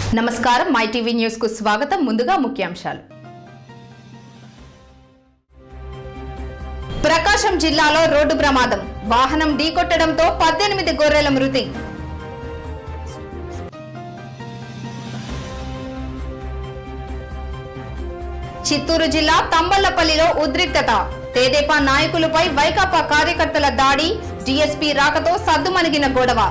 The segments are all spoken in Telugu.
నమస్కారం మై టీవీ న్యూస్ కు స్వాగతం ముందుగా ముఖ్యాంశాలు ప్రకాశం జిల్లాలో రోడ్డు ప్రమాదం వాహనం ఢీకొట్టడంతో పద్దెనిమిది గొర్రెల మృతి చిత్తూరు జిల్లా తంబళ్లపల్లిలో ఉద్రిక్తత తెదేపా నాయకులపై వైకాపా కార్యకర్తల దాడి డీఎస్పీ రాకతో సద్దుమణిగిన గొడవ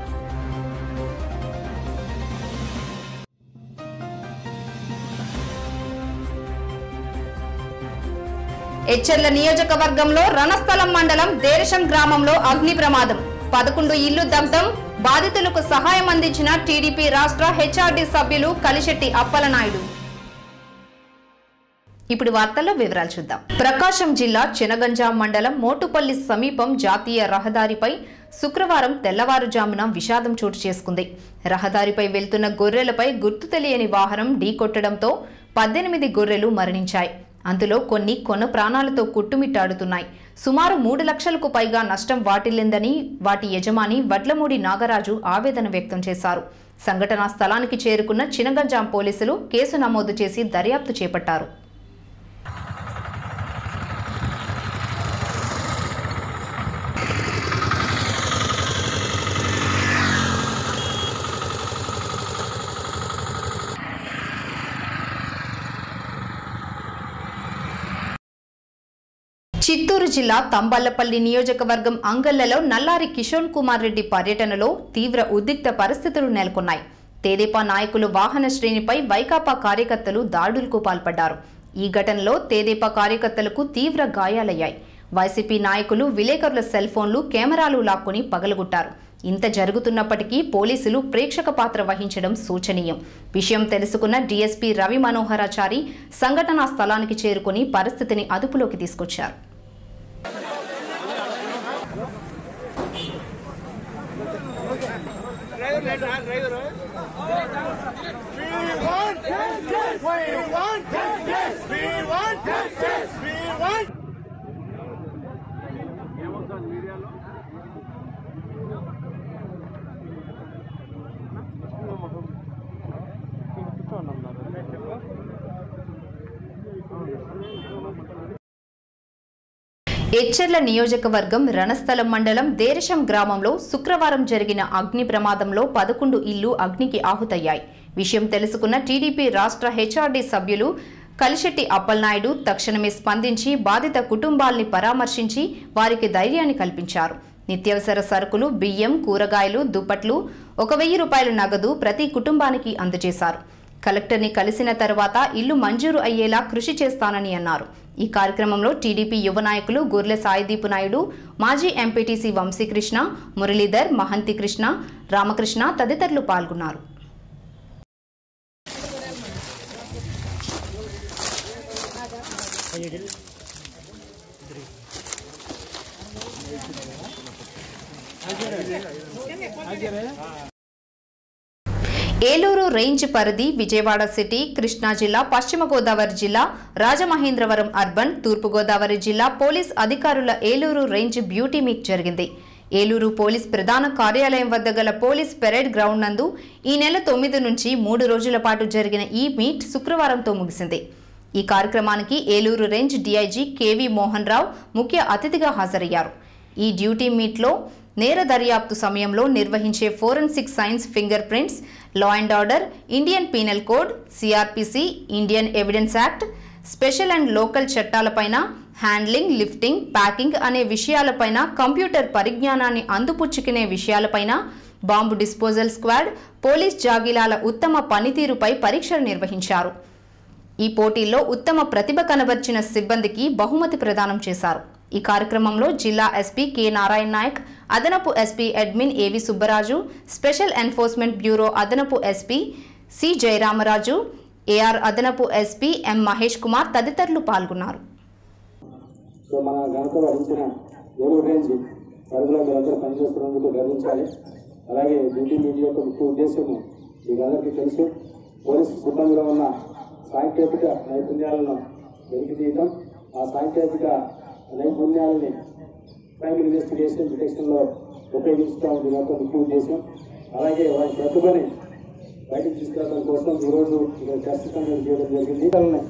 ఎచ్చెర్ల నియోజకవర్గంలో రణస్థలం మండలం దేరశం గ్రామంలో అగ్ని ప్రమాదం పదకొండు ఇల్లు దగ్ధం బాధితులకు సహాయం అందించిన టీడీపీ రాష్ట్ర హెచ్ఆర్డీ సభ్యులు కలిశెట్టి అప్పలనాయుడు ఇప్పుడు వార్తల్లో వివరాలు చూద్దాం ప్రకాశం జిల్లా చినగంజాం మండలం మోటుపల్లి సమీపం జాతీయ రహదారిపై శుక్రవారం తెల్లవారుజామున విషాదం చోటు చేసుకుంది రహదారిపై వెళ్తున్న గొర్రెలపై గుర్తు తెలియని వాహనం ఢీకొట్టడంతో పద్దెనిమిది గొర్రెలు మరణించాయి అందులో కొన్ని కొన ప్రాణాలతో కుట్టుమిట్టాడుతున్నాయి సుమారు మూడు లక్షలకు పైగా నష్టం వాటిల్లిందని వాటి యజమాని వడ్లమూడి నాగరాజు ఆవేదన వ్యక్తం చేశారు సంఘటనా స్థలానికి చేరుకున్న చినగంజాం పోలీసులు కేసు నమోదు చేసి దర్యాప్తు చేపట్టారు చిత్తూరు జిల్లా తంబళ్లపల్లి నియోజకవర్గం అంగళ్లలో నల్లారి కిషోర్ కుమార్ రెడ్డి పర్యటనలో తీవ్ర ఉద్రిక్త పరిస్థితులు నెలకొన్నాయి తెదేపా నాయకులు వాహన శ్రేణిపై వైకాపా కార్యకర్తలు దాడులకు పాల్పడ్డారు ఈ ఘటనలో తెదేపా కార్యకర్తలకు తీవ్ర గాయాలయ్యాయి వైసీపీ నాయకులు విలేకరుల సెల్ ఫోన్లు కెమెరాలు లాక్కొని పగలగొట్టారు ఇంత జరుగుతున్నప్పటికీ పోలీసులు ప్రేక్షక పాత్ర వహించడం శోచనీయం విషయం తెలుసుకున్న డీఎస్పీ రవి మనోహరాచారి సంఘటనా స్థలానికి చేరుకుని పరిస్థితిని అదుపులోకి తీసుకొచ్చారు We want justice. We want justice. We want justice. We want. Etcherla నియోజకవర్గం రణస్థలం మండలం దేరశం గ్రామంలో శుక్రవారం జరిగిన అగ్ని ప్రమాదంలో పదకొండు ఇల్లు అగ్నికి ఆహుతయ్యాయి విషయం తెలుసుకున్న టీడీపీ రాష్ట్ర హెచ్ఆర్డీ సభ్యులు కలిశెట్టి అప్పలనాయుడు తక్షణమే స్పందించి బాధిత కుటుంబాల్ని పరామర్శించి వారికి ధైర్యాన్ని కల్పించారు నిత్యావసర సరుకులు బియ్యం కూరగాయలు దుప్పట్లు ఒక వెయ్యి రూపాయల నగదు ప్రతి కుటుంబానికి అందజేశారు కలెక్టర్ని కలిసిన తర్వాత ఇల్లు మంజూరు అయ్యేలా కృషి చేస్తానని అన్నారు ఈ కార్యక్రమంలో టీడీపీ యువ నాయకులు గొర్లె సాయిదీపు నాయుడు మాజీ ఎంపీటీసీ వంశీకృష్ణ మురళీధర్ మహంతి కృష్ణ రామకృష్ణ తదితరులు పాల్గొన్నారు ఏలూరు రేంజ్ పరిధి విజయవాడ సిటీ కృష్ణా జిల్లా పశ్చిమ గోదావరి జిల్లా రాజమహేంద్రవరం అర్బన్ తూర్పుగోదావరి జిల్లా పోలీస్ అధికారుల ఏలూరు రేంజ్ బ్యూటీ మీట్ జరిగింది ఏలూరు పోలీస్ ప్రధాన కార్యాలయం వద్ద గల పోలీస్ పెరేడ్ గ్రౌండ్ నందు ఈ నెల తొమ్మిది నుంచి మూడు రోజుల పాటు జరిగిన ఈ మీట్ శుక్రవారంతో ముగిసింది ఈ కార్యక్రమానికి ఏలూరు రేంజ్ డీఐజీ కేవీ మోహన్ రావు ముఖ్య అతిథిగా హాజరయ్యారు ఈ డ్యూటీ మీట్లో నేర దర్యాప్తు సమయంలో నిర్వహించే forensic science fingerprints law and order Indian penal code CrPC Indian evidence act special and local చట్టాలపైన హ్యాండ్లింగ్ లిఫ్టింగ్ ప్యాకింగ్ అనే విషయాలపైన కంప్యూటర్ పరిజ్ఞానాన్ని అందిపుచ్చుకునే విషయాలపైన బాంబు డిస్పోజల్ స్క్వాడ్ పోలీస్ జాగిలాల ఉత్తమ పనితీరుపై పరీక్షలు నిర్వహించారు ఈ పోటీల్లో ఉత్తమ ప్రతిభ కనబర్చిన సిబ్బందికి బహుమతి ప్రదానం చేశారు ఈ కార్యక్రమంలో జిల్లా ఎస్పీ కె నారాయణ నాయక్ అదనపు SP admin AV Subbaraju special enforcement bureau అదనపు ఎస్పీ సి జయరామరాజు ఏఆర్ అదనపు ఎస్పీ ఎం మహేష్ కుమార్ తదితరులు పాల్గొన్నారు సో మన ఘనత వహించిన ఏలూరు రేంజ్ పరిధిలో మీరందరూ పనిచేస్తున్నందుకు గర్వించాలి అలాగే డ్యూటీ మీడియా యొక్క ముఖ్య ఉద్దేశము మీకు అందరికీ తెలుసు పోలీస్ సిబ్బందిలో ఉన్న సాంకేతిక నైపుణ్యాలను వెలికి తీయటం ఆ సాంకేతిక నైపుణ్యాలని క్రైమ్ ఇన్వెస్టిగేషన్ డిటెక్షన్లో ఉపయోగించడం దీని యొక్క ముఖ్య ఉద్దేశం అలాగే వారి ప్రతిభని బయటకు తీసుకురావడం కోసం ఈరోజు ఇక్కడ టెస్ట్ కండక్ట్ చేయడం జరిగింది ఉన్నాయి.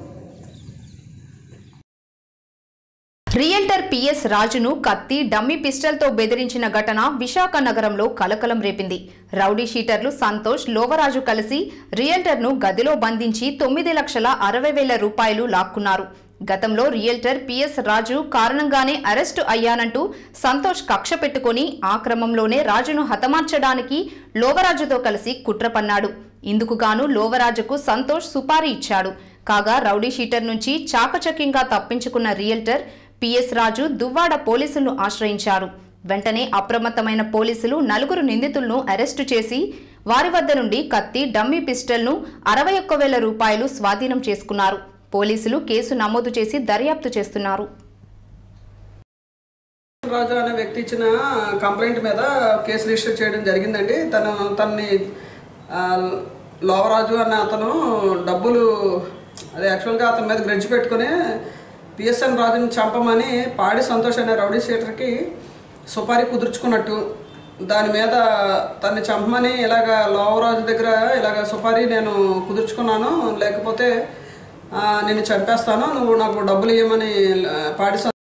రియల్టర్ పిఎస్ రాజును కత్తి డమ్మీ పిస్టల్తో బెదిరించిన ఘటన విశాఖ నగరంలో కలకలం రేపింది రౌడీ షీటర్లు సంతోష్ లోవరాజు కలిసి రియల్టర్ను గదిలో బంధించి తొమ్మిది లక్షల అరవై వేల రూపాయలు లాక్కున్నారు గతంలో రియల్టర్ పిఎస్ రాజు కారణంగానే అరెస్టు అయ్యానంటూ సంతోష్ కక్ష పెట్టుకుని ఆ క్రమంలోనే రాజును హతమార్చడానికి లోవరాజుతో కలిసి కుట్ర పన్నాడు ఇందుకు గాను లోవరాజుకు సంతోష్ సుపారీ ఇచ్చాడు కాగా రౌడీ షీటర్ నుంచి చాకచక్యంగా తప్పించుకున్న రియల్టర్ పిఎస్ రాజు దువ్వాడ పోలీసులను ఆశ్రయించారు వెంటనే అప్రమత్తమైన పోలీసులు నలుగురు నిందితులను అరెస్టు చేసి వారి వద్ద నుండి కత్తి డమ్మీ పిస్టల్ను అరవై ఒక్క వేల రూపాయలు స్వాధీనం చేసుకున్నారు పోలీసులు కేసు నమోదు చేసి దర్యాప్తు చేస్తున్నారు రాజు అనే వ్యక్తి ఇచ్చిన కంప్లైంట్ మీద కేసు రిజిస్టర్ చేయడం జరిగిందండి తను తనని ఆ, లోవరాజు అన్న అతను డబ్బులు అదే యాక్చువల్గా అతని మీద గ్రెడ్జ్ పెట్టుకుని పిఎస్ఎన్ రాజుని చంపమని పాడి సంతోష్ అనే రౌడీ షీటర్కి సుపారీ కుదుర్చుకున్నట్టు దాని మీద తన్ని చంపమని ఇలాగ లోవరాజు దగ్గర ఇలాగ సుపారీ నేను కుదుర్చుకున్నాను లేకపోతే ఆ, నిన్ను చంపేస్తాను నువ్వు నాకు డబ్బులు ఇవ్వమని ఆ, పాడి సం-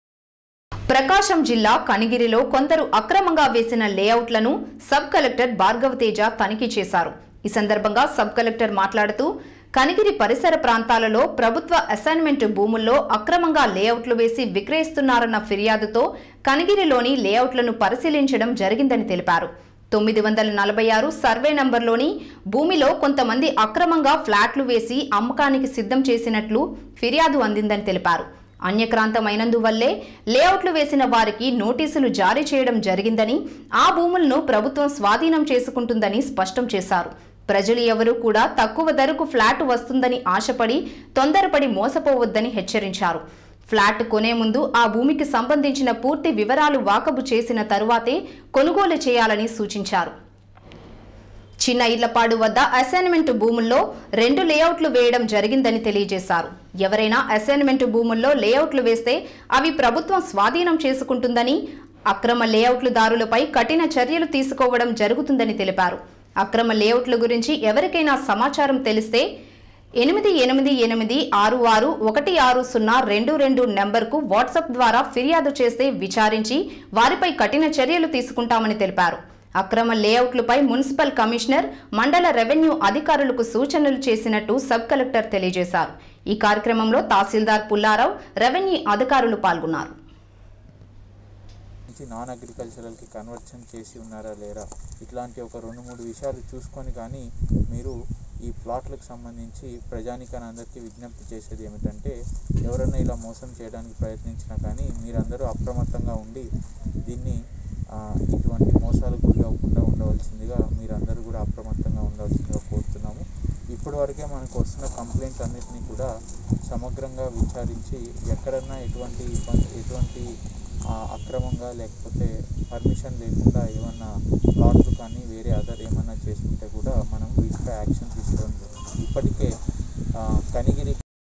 ప్రకాశం జిల్లా కనిగిరిలో కొందరు అక్రమంగా వేసిన లేఅవుట్లను సబ్ కలెక్టర్ భార్గవ తేజ తనిఖీ చేశారు ఈ సందర్భంగా సబ్ కలెక్టర్ మాట్లాడుతూ కనిగిరి పరిసర ప్రాంతాలలో ప్రభుత్వ అసైన్మెంట్ భూముల్లో అక్రమంగా లేఅవుట్లు వేసి విక్రయిస్తున్నారన్న ఫిర్యాదుతో కనిగిరిలోని లేఅవుట్లను పరిశీలించడం జరిగిందని తెలిపారు తొమ్మిది వందల నలభై ఆరు సర్వే నంబర్లోని భూమిలో కొంతమంది అక్రమంగా ఫ్లాట్లు వేసి అమ్మకానికి సిద్ధం చేసినట్లు ఫిర్యాదు అందిందని తెలిపారు అన్యక్రాంతమైనందువల్లే లేఅవుట్లు వేసిన వారికి నోటీసులు జారీ చేయడం జరిగిందని ఆ భూములను ప్రభుత్వం స్వాధీనం చేసుకుంటుందని స్పష్టం చేశారు ప్రజలు ఎవరూ కూడా తక్కువ ధరకు ఫ్లాట్ వస్తుందని ఆశపడి తొందరపడి మోసపోవద్దని హెచ్చరించారు ఫ్లాట్ కొనే ముందు ఆ భూమికి సంబంధించిన పూర్తి వివరాలు వాకబు చేసిన తరువాతే కొనుగోలు చేయాలని సూచించారు చిన్న ఇళ్లపాడు వద్ద అసైన్మెంట్ భూముల్లో రెండు లేఅవుట్లు వేయడం జరిగిందని తెలియజేశారు ఎవరైనా అసైన్మెంట్ భూముల్లో లేఅవుట్లు వేస్తే అవి ప్రభుత్వం స్వాధీనం చేసుకుంటుందని అక్రమ లేఅవుట్లదారులపై కఠిన చర్యలు తీసుకోవడం జరుగుతుందని తెలిపారు అక్రమ లేఅవుట్ల గురించి ఎవరికైనా సమాచారం తెలిస్తే ఎనిమిది ఎనిమిది ఎనిమిది ఆరు ఆరు ఒకటి ఆరు సున్నా రెండు రెండు నెంబర్కు వాట్సాప్ ద్వారా ఫిర్యాదు చేస్తే విచారించి వారిపై కఠిన చర్యలు తీసుకుంటామని తెలిపారు అక్రమ లేఅవుట్లపై మున్సిపల్ కమిషనర్ మండల రెవెన్యూ అధికారులకు సూచనలు చేసినట్టు సబ్ కలెక్టర్ తెలియజేశారు ఈ కార్యక్రమంలో తహసీల్దార్ పుల్లారావు రెవెన్యూ అధికారులు పాల్గొన్నారు నుంచి నాన్ అగ్రికల్చరల్కి కన్వర్షన్ చేసి ఉన్నారా లేరా ఇట్లాంటి ఒక రెండు మూడు విషయాలు చూసుకొని కానీ మీరు ఈ ప్లాట్లకు సంబంధించి ప్రజానికాన్ని అందరికీ విజ్ఞప్తి చేసేది ఏమిటంటే ఎవరైనా ఇలా మోసం చేయడానికి ప్రయత్నించినా కానీ మీరందరూ అప్రమత్తంగా ఉండి దీన్ని ఆ, ఇటువంటి మోసాలకు గురి అవ్వకుండా ఉండవలసిందిగా మీరందరూ కూడా అప్రమత్తంగా ఉండవలసిందిగా కోరుతున్నాము ఇప్పటివరకే మనకు వస్తున్న కంప్లైంట్స్ అన్నిటినీ కూడా సమగ్రంగా విచారించి ఎక్కడన్నా ఎటువంటి ఇబ్బంది ఎటువంటి ఆ, అక్రమంగా లేకపోతే పర్మిషన్ లేకుండా ఏమన్నా ప్లాట్లు కానీ వేరే అదర్ ఏమన్నా చేసుకుంటే కూడా మనం వీటిపై యాక్షన్ తీసుకోవడం జరుగుతుంది ఇప్పటికే ఆ, కనిగిరి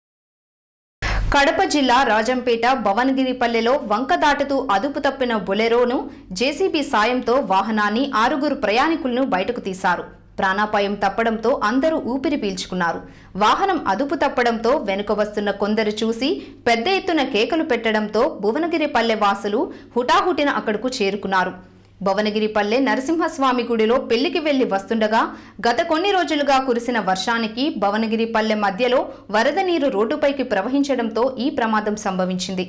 కడప జిల్లా రాజంపేట భవనగిరిపల్లెలో వంక దాటుతూ అదుపు తప్పిన బొలెరోను జేసీబీ సాయంతో వాహనాన్ని ఆరుగురు ప్రయాణికులను బయటకు తీశారు ప్రాణాపాయం తప్పడంతో అందరూ ఊపిరి పీల్చుకున్నారు వాహనం అదుపు తప్పడంతో వెనుక వస్తున్న కొందరు చూసి పెద్ద ఎత్తున కేకలు పెట్టడంతో భువనగిరిపల్లె వాసులు హుటాహుటిన అక్కడకు చేరుకున్నారు భవనగిరిపల్లె నరసింహస్వామి గుడిలో పెళ్లికి వెళ్లి వస్తుండగా గత కొన్ని రోజులుగా కురిసిన వర్షానికి భవనగిరిపల్లె మధ్యలో వరద నీరు రోడ్డుపైకి ప్రవహించడంతో ఈ ప్రమాదం సంభవించింది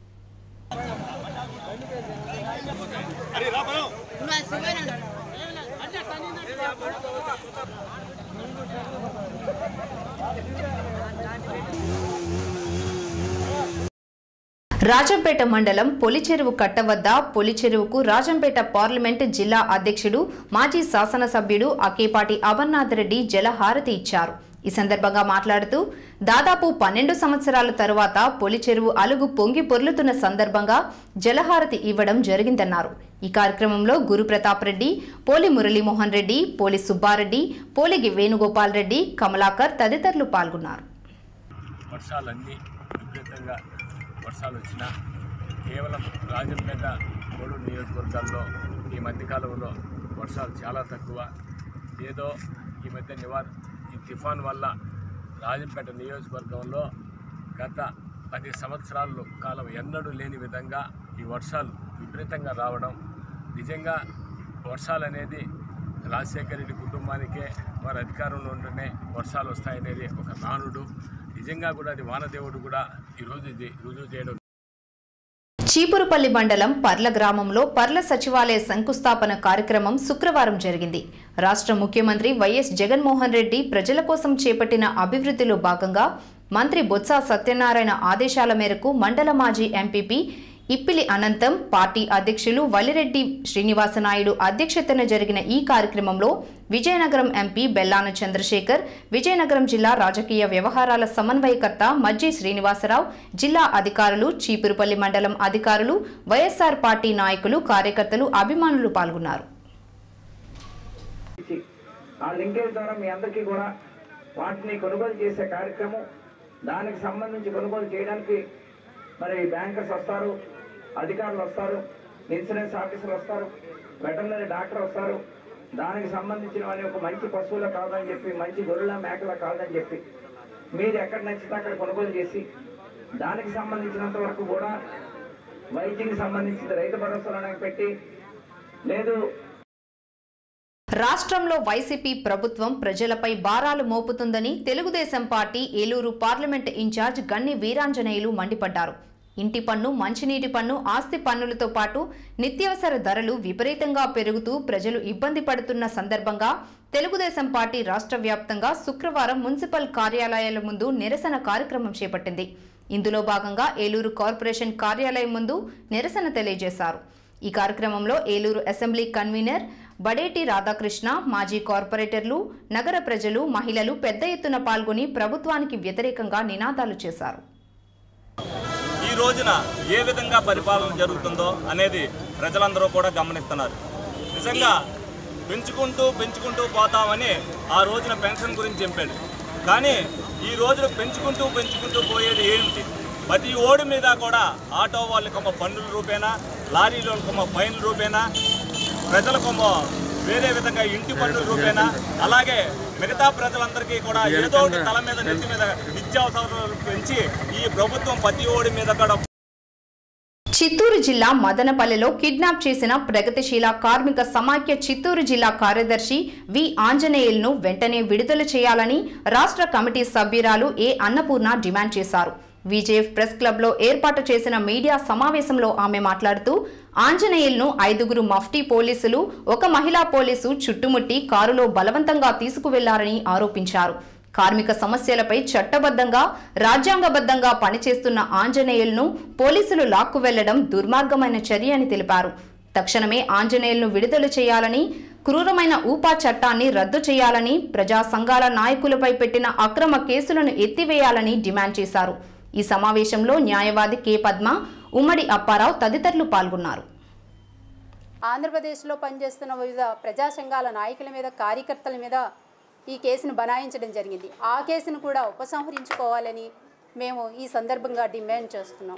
రాజంపేట మండలం పొలిచెరువు కట్ట వద్ద పొలిచెరువుకు రాజంపేట పార్లమెంట్ జిల్లా అధ్యక్షుడు మాజీ శాసనసభ్యుడు అకేపాటి అమర్నాథ్ రెడ్డి జలహారతి ఇచ్చారు ఈ సందర్భంగా మాట్లాడుతూ దాదాపు పన్నెండు సంవత్సరాల తరువాత పొలిచెరువు అలుగు పొంగి పొర్లుతున్న సందర్భంగా జలహారతి ఇవ్వడం జరిగిందన్నారు ఈ కార్యక్రమంలో గురుప్రతాప్ రెడ్డి పోలి మురళీమోహన్ రెడ్డి పోలి సుబ్బారెడ్డి పోలిగి వేణుగోపాల్ రెడ్డి కమలాకర్ తదితరులు పాల్గొన్నారు వర్షాలన్నీ విపరీతంగా వర్షాలు వచ్చినా కేవలం రాజంపేట మూడు నియోజకవర్గాల్లో ఈ మధ్యకాలంలో వర్షాలు చాలా తక్కువ ఏదో ఈ మధ్య నివార్ ఈ తుఫాన్ వల్ల రాజంపేట నియోజకవర్గంలో గత పది సంవత్సరాల కాలం ఎన్నడూ లేని విధంగా ఈ వర్షాలు విపరీతంగా రావడం నిజంగా వర్షాలు అనేది రాజశేఖర రెడ్డి కుటుంబానికే వారి అధికారంలో ఉంటేనే వర్షాలు వస్తాయనేది ఒక నానుడు నిజంగా కూడా అది వానదేవుడు కూడా ఈరోజు ఇది రుజువు చేయడం చీపురుపల్లి మండలం పర్ల గ్రామంలో పర్ల సచివాలయ శంకుస్థాపన కార్యక్రమం శుక్రవారం జరిగింది రాష్ట్ర ముఖ్యమంత్రి వైఎస్ జగన్మోహన్ రెడ్డి ప్రజల కోసం చేపట్టిన అభివృద్ధిలో భాగంగా మంత్రి బొత్స సత్యనారాయణ ఆదేశాల మేరకు మండల మాజీ ఎంపీపీ ఇప్పిలి అనంతం పార్టీ అధ్యక్షులు వలిరెడ్డి శ్రీనివాసనాయుడు అధ్యక్షతన జరిగిన ఈ కార్యక్రమంలో విజయనగరం ఎంపీ బెల్లాన చంద్రశేఖర్ విజయనగరం జిల్లా రాజకీయ వ్యవహారాల సమన్వయకర్త మజ్జి శ్రీనివాసరావు జిల్లా అధికారులు చీపురుపల్లి మండలం అధికారులు వైఎస్ఆర్ పార్టీ నాయకులు కార్యకర్తలు అభిమానులు పాల్గొన్నారు ఇచ్చి ఆ లింకేజ్ ద్వారా మీ అందరికీ కూడా వాటిని కొనుగోలు చేసే కార్యక్రమం దానికి సంబంధించి కొనుగోలు చేయడానికి మరి బ్యాంకర్స్ వస్తారు అధికారులు వస్తారు ఇన్సూరెన్స్ ఆఫీసర్లు వస్తారు వెటర్నరీ డాక్టర్ వస్తారు దానికి సంబంధించినవన్నీ ఒక మంచి పశువులు కాదని చెప్పి మంచి గొర్రెల మేకల కాదని చెప్పి మీరు ఎక్కడ నచ్చితే అక్కడ కొనుగోలు చేసి దానికి సంబంధించినంత వరకు కూడా వైద్యానికి సంబంధించిన రైతు భరోసాలను పెట్టి లేదు రాష్ట్రంలో వైసీపీ ప్రభుత్వం ప్రజలపై భారాలు మోపుతుందని Telugu Desam party Eluru parliament in-charge Ganni Veeranjaneyulu మండిపడ్డారు ఇంటి పన్ను మంచినీటి పన్ను ఆస్తి పన్నులతో పాటు నిత్యావసర ధరలు విపరీతంగా పెరుగుతూ ప్రజలు ఇబ్బంది పడుతున్న సందర్భంగా తెలుగుదేశం పార్టీ రాష్ట్ర వ్యాప్తంగా శుక్రవారం మున్సిపల్ కార్యాలయాల ముందు నిరసన కార్యక్రమం చేపట్టింది ఇందులో భాగంగా ఏలూరు కార్పొరేషన్ కార్యాలయం ముందు నిరసన తెలియజేశారు ఈ కార్యక్రమంలో ఏలూరు అసెంబ్లీ కన్వీనర్ బడేటి రాధాకృష్ణ మాజీ కార్పొరేటర్లు నగర ప్రజలు మహిళలు పెద్ద ఎత్తున పాల్గొని ప్రభుత్వానికి వ్యతిరేకంగా నినాదాలు చేశారు ఈ రోజున ఏ విధంగా పరిపాలన జరుగుతుందో అనేది ప్రజలందరూ కూడా గమనిస్తున్నారు నిజంగా పెంచుకుంటూ పెంచుకుంటూ పోతామని ఆ రోజున పెన్షన్ గురించి చెప్పాడు కానీ ఈ రోజున పెంచుకుంటూ పెంచుకుంటూ పోయేది ఏమిటి ప్రతి ఓడి మీద కూడా ఆటో వాళ్ళకొమ్మ పన్నుల రూపేనా లారీలకొమ్మ ఫైన్ల రూపేనా ప్రజలకొమ్మ వేరే విధంగా ఇంటి పన్నుల రూపేనా అలాగే మిగతా ప్రజలందరికీ కూడా ఏదో ఒకటి తల మీద నెత్తి మీద నిత్యావసరాలు పెంచి ఈ ప్రభుత్వం ప్రతి ఓడి మీద కూడా చిత్తూరు జిల్లా మదనపల్లెలో కిడ్నాప్ చేసిన ప్రగతిశీల కార్మిక సమాఖ్య చిత్తూరు జిల్లా కార్యదర్శి వి ఆంజనేయులను వెంటనే విడుదల చేయాలని రాష్ట్ర కమిటీ సభ్యురాలు ఏ అన్నపూర్ణ డిమాండ్ చేశారు విజేఎఫ్ ప్రెస్ క్లబ్లో ఏర్పాటు చేసిన మీడియా సమావేశంలో ఆమె మాట్లాడుతూ ఆంజనేయులను ఐదుగురు మఫ్టీ పోలీసులు ఒక మహిళా పోలీసు చుట్టుముట్టి కారులో బలవంతంగా తీసుకువెళ్లారని ఆరోపించారు కార్మిక సమస్యలపై చట్టబద్ధంగా రాజ్యాంగబద్ధంగా పనిచేస్తున్న ఆంజనేయులను పోలీసులు లాక్కు వెళ్లడం దుర్మార్గమైన చర్య అని తెలిపారు తక్షణమే ఆంజనేయులను విడుదల చేయాలని క్రూరమైన ఊపా చట్టాన్ని రద్దు చేయాలని ప్రజా సంఘాల నాయకులపై పెట్టిన అక్రమ కేసులను ఎత్తివేయాలని డిమాండ్ చేశారు ఈ సమావేశంలో న్యాయవాది కె పద్మ ఉమ్మడి అప్పారావు తదితరులు పాల్గొన్నారు ఆంధ్రప్రదేశ్లో పనిచేస్తున్న వివిధ ప్రజా సంఘాల నాయకుల మీద కార్యకర్తల మీద ఈ కేసును బనాయించడం జరిగింది ఆ కేసును కూడా ఉపసంహరించుకోవాలని మేము ఈ సందర్భంగా డిమాండ్ చేస్తున్నాం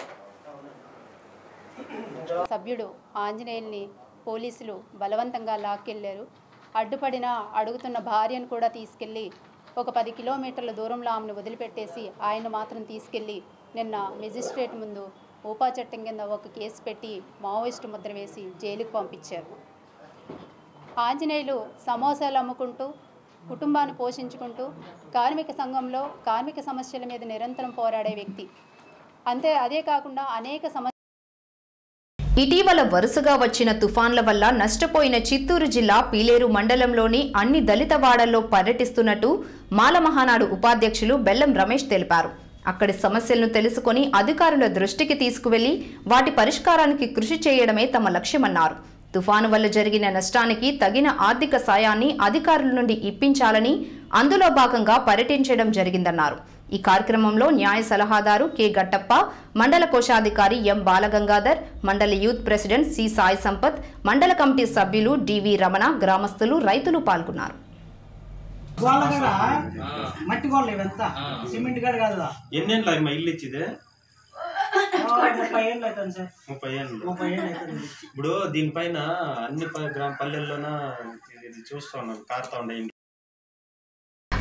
సభ్యుడు ఆంజనేయుల్ని పోలీసులు బలవంతంగా లాక్కెళ్లారు అడ్డుపడిన అడుగుతున్న భార్యను కూడా తీసుకెళ్ళి ఒక పది కిలోమీటర్ల దూరంలో ఆమెను వదిలిపెట్టేసి ఆయన మాత్రం తీసుకెళ్ళి నిన్న మెజిస్ట్రేట్ ముందు ఊపా చట్టం కింద ఒక కేసు పెట్టి మావోయిస్టు ముద్ర వేసి జైలుకు పంపించారు ఆంజనేయులు సమోసాలు అమ్ముకుంటూ కుటుంబాన్ని పోషించుకుంటూ కార్మిక సంఘంలో కార్మిక సమస్యల మీద నిరంతరం పోరాడే వ్యక్తి అంతే అదే కాకుండా అనేక సమస్య ఇటీవల వరుసగా వచ్చిన తుఫాన్ల వల్ల నష్టపోయిన చిత్తూరు జిల్లా పీలేరు మండలంలోని అన్ని దళిత వాడల్లో పర్యటిస్తున్నట్టు మాల మహానాడు ఉపాధ్యక్షులు బెల్లం రమేష్ తెలిపారు అక్కడి సమస్యలను తెలుసుకొని అధికారుల దృష్టికి తీసుకువెళ్లి వాటి పరిష్కారానికి కృషి చేయడమే తమ లక్ష్యమన్నారు తుఫాను వల్ల జరిగిన నష్టానికి తగిన ఆర్థిక సాయాన్ని అధికారుల నుండి ఇప్పించాలని అందులో భాగంగా పర్యటించడం జరిగిందన్నారు ఈ కార్యక్రమంలో న్యాయ సలహాదారు కె గట్టప్ప మండల కోశాధికారి ఎం బాలగంగాధర్ మండల యూత్ ప్రెసిడెంట్ సి సాయి సంపత్ మండల కమిటీ సభ్యులు డివి రమణ గ్రామస్తులు రైతులు పాల్గొన్నారు గోళ్ళ కూడా మట్టి గోళ్ళు ఇవంతా సిమెంట్ గడ కాదు ఎన్నేళ్ళు అయ్యి మా ఇల్లు ఇచ్చిదే ముప్పై ఏళ్ళు అవుతుంది సార్ ముప్పై ఏళ్ళు ముప్పై ఏళ్ళు అవుతుంది ఇప్పుడు దీనిపైన అన్ని ప- గ్రామ పల్లెల్లోన ఇది చూస్తా ఉన్నాం కారుతా ఉండే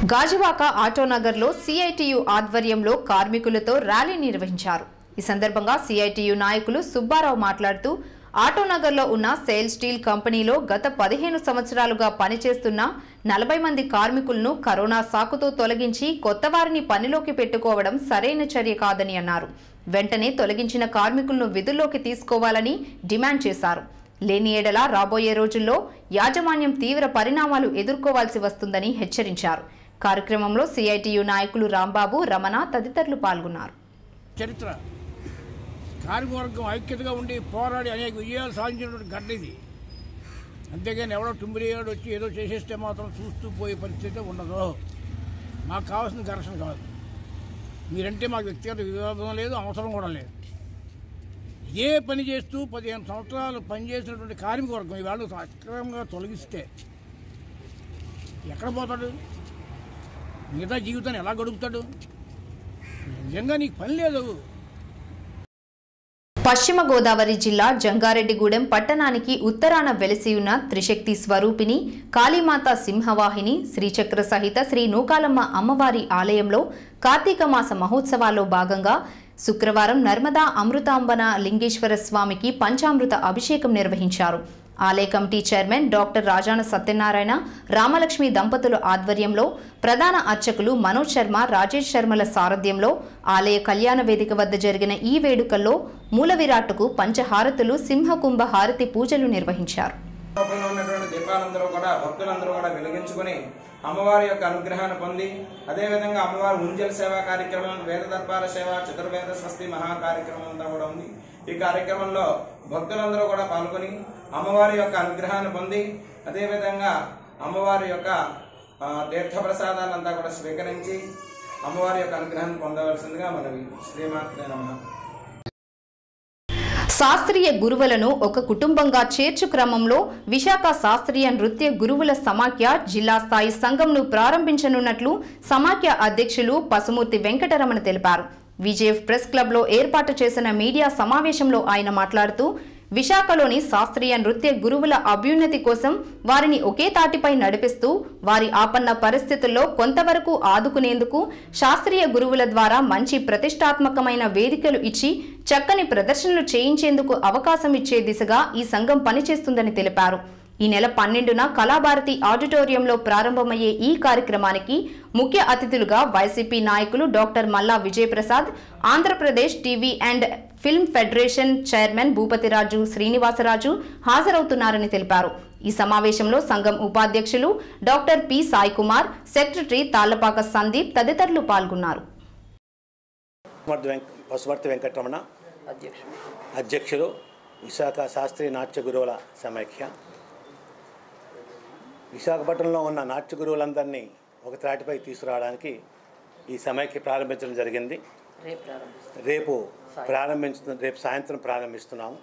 గాజువాక ఆటోనగర్లో సిఐటియు ఆధ్వర్యంలో కార్మికులతో ర్యాలీ నిర్వహించారు ఈ సందర్భంగా సిఐటియు నాయకులు సుబ్బారావు మాట్లాడుతూ ఆటోనగర్లో ఉన్న సేల్ స్టీల్ కంపెనీలో గత పదిహేను సంవత్సరాలుగా పనిచేస్తున్న నలభై మంది కార్మికులను కరోనా సాకుతో తొలగించి కొత్త వారిని పనిలోకి పెట్టుకోవడం సరైన చర్య కాదని అన్నారు వెంటనే తొలగించిన కార్మికులను విధుల్లోకి తీసుకోవాలని డిమాండ్ చేశారు లేని ఎడల రాబోయే రోజుల్లో యాజమాన్యం తీవ్ర పరిణామాలు ఎదుర్కోవాల్సి వస్తుందని హెచ్చరించారు కార్యక్రమంలో సిఐటియు నాయకులు రాంబాబు రమణ తదితరులు పాల్గొన్నారు చరిత్ర కార్మికవర్గం ఐక్యతగా ఉండి పోరాడి అనేక విజయాలు సాధించినటువంటి గడ్డ ఇది అంతేగాని ఎవడో టుమ్మిరియాడు వచ్చి ఏదో చేసేస్తే మాత్రం చూస్తూ పోయే పరిస్థితి ఉండదు మాకు కావాల్సిన ఘర్షణ కాదు మీరంటే మాకు వ్యక్తిగత వివాదం లేదు అవసరం కూడా లేదు ఇదే పని చేస్తూ పదిహేను సంవత్సరాలు పనిచేసినటువంటి కార్మిక వర్గం ఈవేళ అక్రమంగా తొలగిస్తే ఎక్కడ పోతాడు మిగతా జీవితాన్ని ఎలా గడుపుతాడు నిజంగా నీకు పని లేదు పశ్చిమ గోదావరి జిల్లా జంగారెడ్డిగూడెం పట్టణానికి ఉత్తరాన వెలిసి ఉన్న త్రిశక్తి స్వరూపిణి కాళీమాత సింహవాహిని శ్రీచక్ర సహిత శ్రీ నూకాలమ్మ అమ్మవారి ఆలయంలో కార్తీక మాస మహోత్సవాల్లో భాగంగా శుక్రవారం నర్మదా అమృతాంబన లింగేశ్వర స్వామికి పంచామృత అభిషేకం నిర్వహించారు ఆలయ committee chairman doctor Rajana Satyanarayana Ramalakshmi దంపతుల ఆధ్వర్యంలో ప్రధాన అర్చకులు మనోజ్ శర్మ రాజేష్ శర్మల సారథ్యంలో ఆలయ కళ్యాణ వేదిక వద్ద జరిగిన ఈ వేడుకల్లో మూల విరాట్టుకు పంచహారతులు సింహకుంభ హారతి పూజలు నిర్వహించారు రూపంలో ఉన్నటువంటి దీపాలందరూ కూడా భక్తులందరూ కూడా వెలిగించుకుని అమ్మవారి యొక్క అనుగ్రహాన్ని పొంది అదేవిధంగా అమ్మవారి ఉంజల్ సేవా కార్యక్రమం వేద దర్బార సేవ చతుర్వేద స్వస్తి మహా కార్యక్రమం అంతా కూడా ఉంది ఈ కార్యక్రమంలో భక్తులందరూ కూడా పాల్గొని అమ్మవారి యొక్క అనుగ్రహాన్ని పొంది అదేవిధంగా అమ్మవారి యొక్క ఆ, తీర్థప్రసాదాలంతా కూడా స్వీకరించి అమ్మవారి యొక్క అనుగ్రహాన్ని పొందవలసిందిగా మనవి శ్రీమాత్రే నమః శాస్త్రీయ గురువులను ఒక కుటుంబంగా చేర్చు క్రమంలో విశాఖ శాస్త్రీయ నృత్య గురువుల సమాఖ్య జిల్లా స్థాయి సంఘంను ప్రారంభించనున్నట్లు సమాఖ్య అధ్యక్షులు పసుమూర్తి వెంకటరమణ తెలిపారు విజేఎఫ్ ప్రెస్ క్లబ్లో ఏర్పాటు చేసిన మీడియా సమావేశంలో ఆయన మాట్లాడుతూ విశాఖలోని శాస్త్రీయ నృత్య గురువుల అభ్యున్నతి కోసం వారిని ఒకే తాటిపై నడిపిస్తూ వారి ఆపన్న పరిస్థితుల్లో కొంతవరకు ఆదుకునేందుకు శాస్త్రీయ గురువుల ద్వారా మంచి ప్రతిష్టాత్మకమైన వేదికలు ఇచ్చి చక్కని ప్రదర్శనలు చేయించేందుకు అవకాశం ఇచ్చే దిశగా ఈ సంఘం పనిచేస్తుందని తెలిపారు ఈ నెల పన్నెండున కళాభారతి ఆడిటోరియంలో ప్రారంభమయ్యే ఈ కార్యక్రమానికి ముఖ్య అతిథులుగా వైసీపీ నాయకులు doctor Malla Vijayaprasad Andhra Pradesh TV and film federation chairman Bhupathiraju Srinivasaraju హాజరవుతున్నారని తెలిపారు ఈ సమావేశంలో సంఘం ఉపాధ్యక్షులు డాక్టర్ పి సాయి కుమార్ సెక్రటరీ తాళ్లపాక సందీప్ తదితరులు పాల్గొన్నారు పశుమర్తి వెంక పశుమర్తి వెంకటరమణ అధ్యక్షులు విశాఖ శాస్త్రీయ నాట్య గురువుల సమైక్య విశాఖపట్నంలో ఉన్న నాట్య గురువులందరినీ ఒక త్రాటిపై తీసుకురావడానికి ఈ సమైక్య ప్రారంభించడం జరిగింది రేపు ప్రారంభించుతున్న రేపు సాయంత్రం ప్రారంభిస్తున్నాము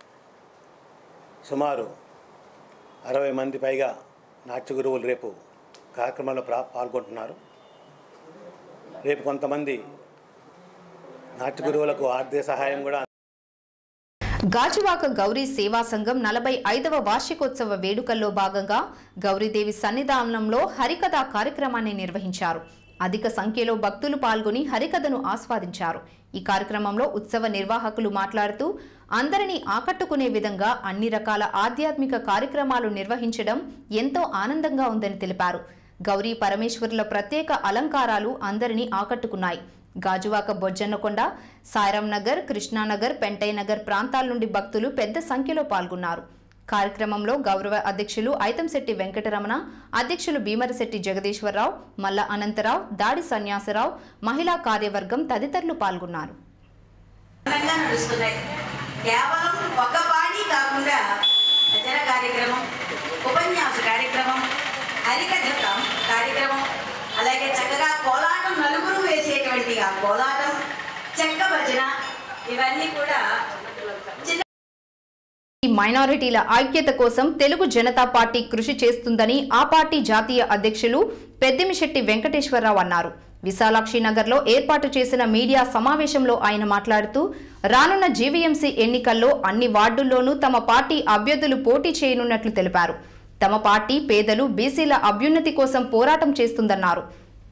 సుమారు అరవై మంది పైగా నాట్య గురువులు రేపు కార్యక్రమంలో ప్రా పాల్గొంటున్నారు రేపు కొంతమంది నాట్య గురువులకు ఆర్థిక సహాయం కూడా గాజువాక గౌరీ సేవా సంఘం నలభై ఐదవ వార్షికోత్సవ వేడుకల్లో భాగంగా గౌరీదేవి సన్నిధానంలో హరికథ కార్యక్రమాన్ని నిర్వహించారు అధిక సంఖ్యలో భక్తులు పాల్గొని హరికథను ఆస్వాదించారు ఈ కార్యక్రమంలో ఉత్సవ నిర్వాహకులు మాట్లాడుతూ అందరినీ ఆకట్టుకునే విధంగా అన్ని రకాల ఆధ్యాత్మిక కార్యక్రమాలు నిర్వహించడం ఎంతో ఆనందంగా ఉందని తెలిపారు గౌరీ పరమేశ్వరుల ప్రత్యేక అలంకారాలు అందరినీ ఆకట్టుకున్నాయి గాజువాక బొజ్జన్నకొండ సాయిరాం నగర్ కృష్ణానగర్ పెంటయ్య నగర్ ప్రాంతాల నుండి భక్తులు పెద్ద సంఖ్యలో పాల్గొన్నారు కార్యక్రమంలో గౌరవ అధ్యక్షులు ఐతంశెట్టి వెంకటరమణ అధ్యక్షులు భీమరశెట్టి జగదీశ్వరరావు మల్ల అనంతరావు దాడి సన్యాసరావు మహిళా కార్యవర్గం తదితరులు పాల్గొన్నారు ఆనందంగా నడుస్తున్నాయి కేవలం ఒక పాడి కాకుండా భజన కార్యక్రమం ఉపన్యాస కార్యక్రమం హరికథ కా- కార్యక్రమం అలాగే చక్కగా కోలాటం నలుగురు వేసేటువంటి ఆ కోలాటం చెక్క భజన ఇవన్నీ కూడా చిన్న ఈ మైనారిటీల ఐక్యత కోసం తెలుగు జనతా పార్టీ కృషి చేస్తుందని ఆ పార్టీ జాతీయ అధ్యక్షులు పెద్దిమిశెట్టి వెంకటేశ్వరరావు అన్నారు విశాలాక్షి నగర్లో ఏర్పాటు చేసిన మీడియా సమావేశంలో ఆయన మాట్లాడుతూ రానున్న జీవీఎంసీ ఎన్నికల్లో అన్ని వార్డుల్లోనూ తమ పార్టీ అభ్యర్థులు పోటీ చేయనున్నట్లు తెలిపారు తమ పార్టీ పేదలు బీసీల అభ్యున్నతి కోసం పోరాటం చేస్తుందన్నారు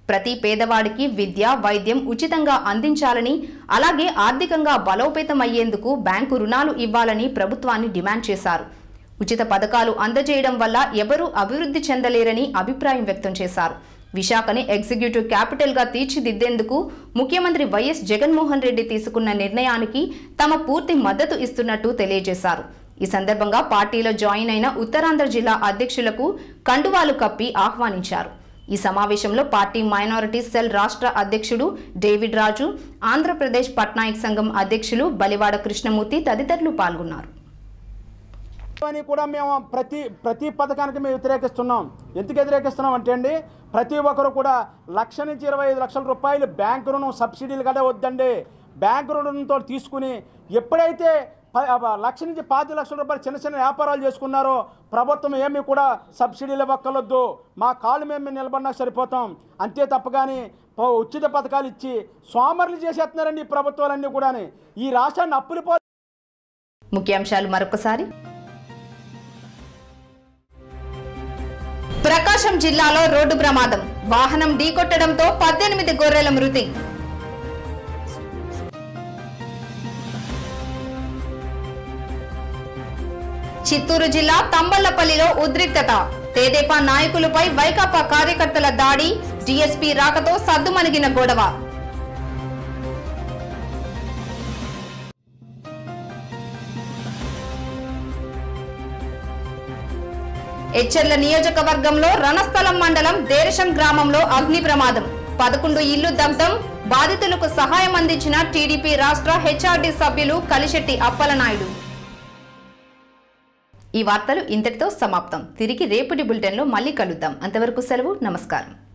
ప్రతి పేదవాడికి విద్య వైద్యం ఉచితంగా అందించాలని అలాగే ఆర్థికంగా బలోపేతం అయ్యేందుకు బ్యాంకు రుణాలు ఇవ్వాలని ప్రభుత్వాన్ని డిమాండ్ చేశారు ఉచిత పథకాలు అందజేయడం వల్ల ఎవరూ అభివృద్ధి చెందలేరని అభిప్రాయం వ్యక్తం చేశారు విశాఖని ఎగ్జిక్యూటివ్ క్యాపిటల్గా తీర్చిదిద్దేందుకు ముఖ్యమంత్రి వైఎస్ జగన్మోహన్ రెడ్డి తీసుకున్న నిర్ణయానికి తమ పూర్తి మద్దతు ఇస్తున్నట్టు తెలియజేశారు ఈ సందర్భంగా పార్టీలో జాయిన్ అయిన ఉత్తరాంధ్ర జిల్లా అధ్యక్షులకు కండువాలు కప్పి ఆహ్వానించారు ఈ సమావేశంలో పార్టీ మైనారిటీ సెల్ రాష్ట్ర అధ్యక్షుడు డేవిడ్ రాజు ఆంధ్రప్రదేశ్ పట్నాయక్ సంఘం అధ్యక్షులు బలివాడ కృష్ణమూర్తి తదితరులు పాల్గొన్నారు అని కూడా మేము ప్రతి ప్రతి పథకానికి మేము వ్యతిరేకిస్తున్నాం ఎందుకు వ్యతిరేకిస్తున్నాం అంటే అండి ప్రతి ఒక్కరు కూడా లక్ష నుంచి ఇరవై ఐదు లక్షల రూపాయలు బ్యాంకు రుణం సబ్సిడీలు కూడా వద్దండి బ్యాంకు రుణంతో తీసుకుని ఎప్పుడైతే ప- ఆ లక్ష నుంచి పాతి లక్షల రూపాయలు చిన్న చిన్న వ్యాపారాలు చేసుకున్నారో ప్రభుత్వం ఏమీ కూడా సబ్సిడీలు ఇవ్వక్కర్లొద్దు మా కాళ్ళు మేము నిలబడినా సరిపోతాం అంతే తప్ప కానీ ప- ఉచిత పథకాలు ఇచ్చి సోమరులు చేసేస్తున్నారండి ఈ ప్రభుత్వాలన్నీ కూడా ఈ రాష్ట్రాన్ని అప్పులు పో ముఖ్యాంశాలు మరొకసారి ప్రకాశం జిల్లాలో రోడ్డు ప్రమాదం వాహనం ఢీకొట్టడంతో పద్దెనిమిది గొర్రెల మృతి చిత్తూరు జిల్లా తంబళ్లపల్లిలో ఉద్రిక్తత తెదేపా నాయకులపై వైకాపా కార్యకర్తల దాడి డీఎస్పీ రాకతో సద్దుమణిగిన గొడవ ఎచ్చెర్ల నియోజకవర్గంలో రణస్థలం మండలం దేరశం గ్రామంలో అగ్ని ప్రమాదం పదకొండు ఇల్లు దగ్ధం బాధితులకు సహాయం అందించిన టీడీపీ రాష్ట్ర హెచ్ఆర్డీ సభ్యులు కలిశెట్టి అప్పలనాయుడు ఈ వార్తలు ఇంతటితో సమాప్తం తిరిగి రేపటి బులెటిన్లో మళ్ళీ కలుద్దాం అంతవరకు సెలవు నమస్కారం